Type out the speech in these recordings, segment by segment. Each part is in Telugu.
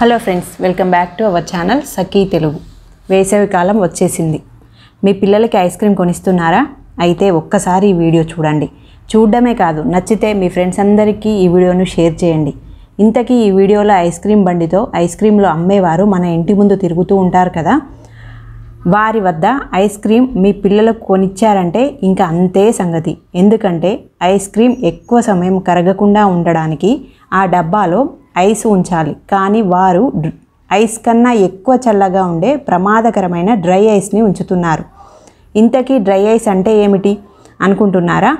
hello friends welcome back to our channel Sakhi Telugu వేసవి కాలం వచ్చేసింది మీ పిల్లలకి ఐస్ క్రీమ్ కొనిస్తున్నారా అయితే ఒక్కసారి ఈ వీడియో చూడండి చూడడమే కాదు నచ్చితే మీ ఫ్రెండ్స్ అందరికీ ఈ వీడియోను షేర్ చేయండి ఇంతకీ ఈ వీడియోలో ఐస్ క్రీమ్ బండితో ఐస్ క్రీమ్లు అమ్మేవారు మన ఇంటి ముందు తిరుగుతూ ఉంటారు కదా వారి వద్ద ఐస్ క్రీమ్ మీ పిల్లలకు కొనిచ్చారంటే ఇంకా అంతే సంగతి ఎందుకంటే ఐస్ క్రీమ్ ఎక్కువ సమయం కరగకుండా ఉండడానికి ఆ డబ్బాలో ఐస్ ఉంచాలి కానీ వారు డ్ర- ఐస్ కన్నా ఎక్కువ చల్లగా ఉండే ప్రమాదకరమైన డ్రై ఐస్ని ఉంచుతున్నారు ఇంతకీ డ్రై ఐస్ అంటే ఏమిటి అనుకుంటున్నారా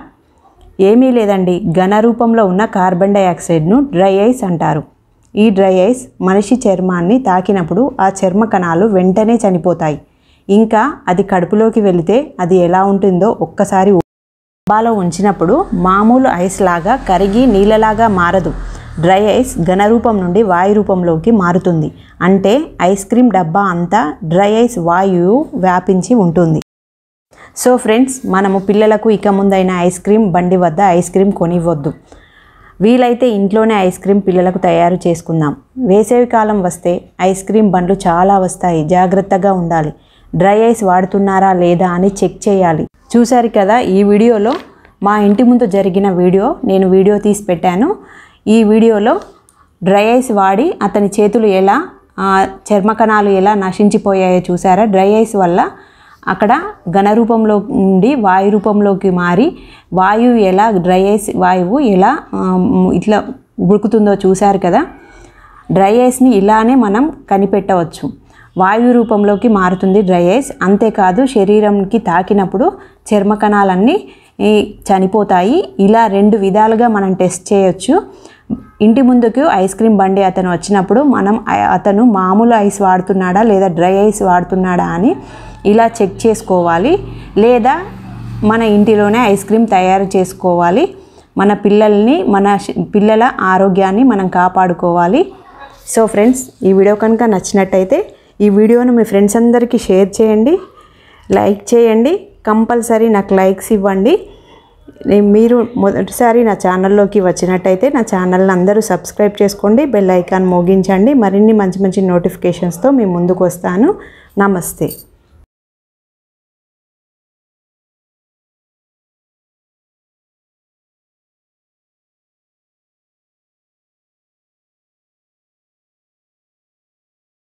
ఏమీ లేదండి ఘన రూపంలో ఉన్న కార్బన్ డైఆక్సైడ్ను డ్రై ఐస్ అంటారు ఈ డ్రై ఐస్ మనిషి చర్మాన్ని తాకినప్పుడు ఆ చర్మ కణాలు వెంటనే చనిపోతాయి ఇంకా అది కడుపులోకి వెళితే అది ఎలా ఉంటుందో ఒక్కసారి డబ్బాలో ఉంచినప్పుడు మామూలు ఐస్ లాగా కరిగి నీళ్ళలాగా మారదు డ్రై ఐస్ ఘన రూపం నుండి వాయు రూపంలోకి మారుతుంది అంటే ఐస్ క్రీమ్ డబ్బా అంతా డ్రై ఐస్ వాయువు వ్యాపించి ఉంటుంది సో ఫ్రెండ్స్ మనము పిల్లలకు ఇక ముందైన ఐస్ క్రీమ్ బండి వద్ద ఐస్ క్రీమ్ కొనివ్వద్దు వీలైతే ఇంట్లోనే ఐస్ క్రీమ్ పిల్లలకు తయారు చేసుకుందాం వేసవి కాలం వస్తే ఐస్ క్రీమ్ బండ్లు చాలా వస్తాయి జాగ్రత్తగా ఉండాలి డ్రై ఐస్ వాడుతున్నారా లేదా అని చెక్ చేయాలి చూశారు కదా ఈ వీడియోలో మా ఇంటి ముందు జరిగిన వీడియో నేను వీడియో తీసి పెట్టాను ఈ వీడియోలో డ్రై ఐస్ వాడి అతని చేతులు ఎలా ఆ, చర్మ కణాలు ఎలా నశించిపోయాయో చూసారా డ్రై ఐస్ వల్ల అక్కడ ఘన రూపంలో నుండి వాయు రూపంలోకి మారి వాయువు ఎలా డ్రై ఐస్ వాయువు ఎలా ఆ, ఇట్లా ఉడుకుతుందో చూశారు కదా డ్రై ఐస్ని ఇలానే మనం కనిపెట్టవచ్చు వాయు రూపంలోకి మారుతుంది డ్రై ఐస్ అంతేకాదు శరీరంకి తాకినప్పుడు చర్మ కణాలన్నీ ఈ, చనిపోతాయి ఇలా రెండు విధాలుగా మనం టెస్ట్ చేయొచ్చు ఇంటి ముందుకు ఐస్ క్రీమ్ బండి అతను వచ్చినప్పుడు మనం ఆ- అతను మామూలు ఐస్ వాడుతున్నాడా లేదా డ్రై ఐస్ వాడుతున్నాడా అని ఇలా చెక్ చేసుకోవాలి లేదా మన ఇంటిలోనే ఐస్ క్రీమ్ తయారు చేసుకోవాలి మన పిల్లల్ని మన శ- పిల్లల ఆరోగ్యాన్ని మనం కాపాడుకోవాలి సో ఫ్రెండ్స్ ఈ వీడియో కనుక నచ్చినట్టయితే ఈ వీడియోను మీ ఫ్రెండ్స్ అందరికీ షేర్ చేయండి లైక్ చేయండి కంపల్సరీ నాకు లైక్స్ ఇవ్వండి నే- మీరు మొదటిసారి నా ఛానల్లోకి వచ్చినట్టయితే నా ఛానల్ని అందరూ సబ్స్క్రైబ్ చేసుకోండి బెల్ ఐకాన్ మోగించండి మరిన్ని మంచి మంచి నోటిఫికేషన్స్తో మీ ముందుకు వస్తాను నమస్తే